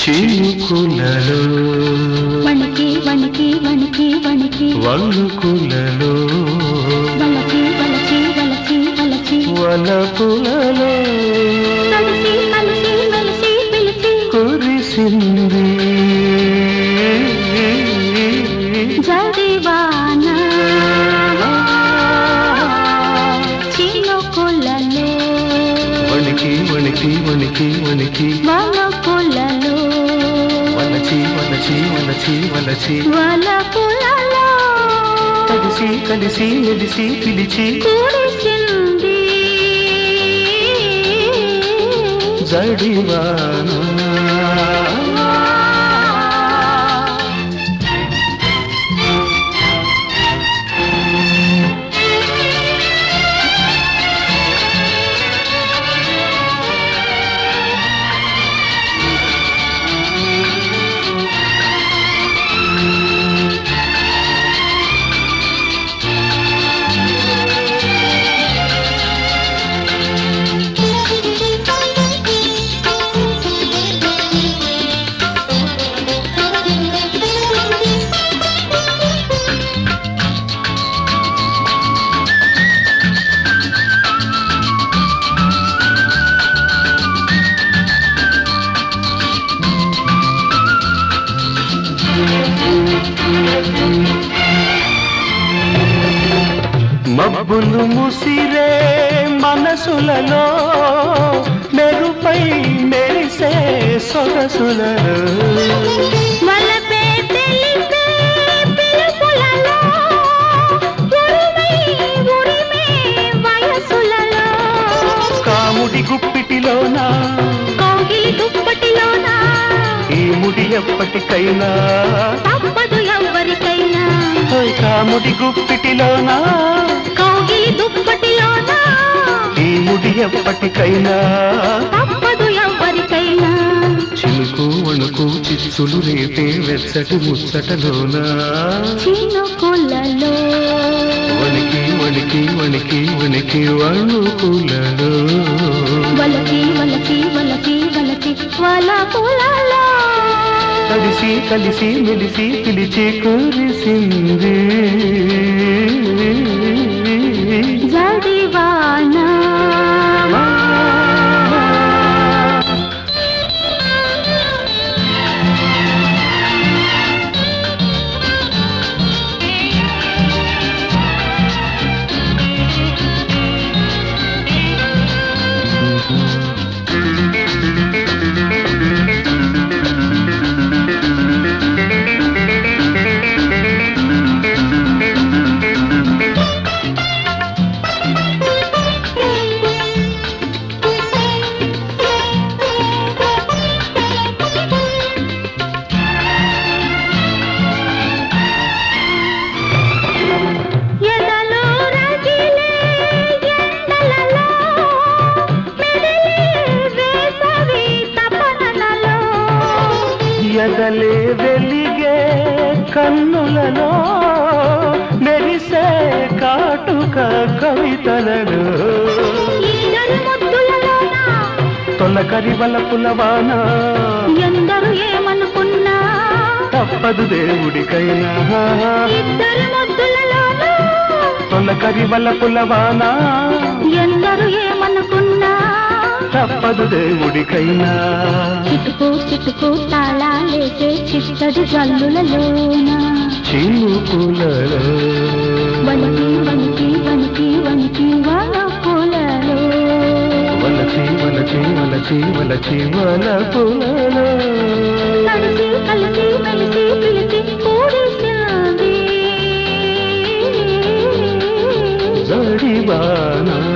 చినుకులలో వణికి వణికి వణికి వణికి వణుకులలో వలచి వలచి వలచి వలచి వలపులలో కలిసి కలిసి మెలిసి పిలిచి కురిసింది జడివాన చినుకులలో వణికి వణికి వణికి వణికి వలపులలో వలచి వలచి వలచి వలచి వలపులలో కలిసి కలిసి మెలిసి పిలిచి కురిసింది జడివాన మబ్బులు ముసిరే మనసులలో మెరుపై మెరిసే సొగసులలో వలపే తెలిపే పిలుపులలో ఉరిమై ఉరిమే వయసులలో కాముడి గుప్పిటిలోన కౌగిలి దుప్పటిలోన ఈ ముడి ఎప్పటికైనా తప్పదు ఎవ్వరికైనా ఓయ్ కాముడి గుప్పిటిలోన కౌగిలి దుప్పటిలోన ఈ ముడి ఎప్పటికైనా తప్పదు ఎవ్వరికైనా చినుకు వణుకు చిచ్చులు రేపే వెచ్చటి ముచ్చటలోన చినుకులలో వణికి వణికి వణికి వణికి వణుకులలో వలకి వలకి వలకి వలకి వలపులలో కలిసి కలిసి మెలిసి పిలిచి కురిసింది జడివానా ఎదలో రగిలే ఎండలలో మెదిలే వేసవి తపనలలో ఎదలే వెలిగే కన్నులలో మెరిసే కాటుక కవితలలో ఈడలు ముద్దులలోన తొలకరి వలపుల వాన ఎందరు ఏమనుకున్నా తప్పదు దేవుడికైనా ఇద్దరు ముద్దులలోన తొలకరి వలపుల వాన ఎందరు ఏమనుకున్నా తప్పదు దేవుడికైనా చిటుకు చిటుకు తాళాలేసే చిట్టడి జల్లులలోన చినుకులలో వణికి వణికి వణికి వణికి వలపులలో వలచి వలచి వలచి వలచి వలపులలో కలిసి కలిసి మెలిసి పిలిచి కూడిసింది జడివానా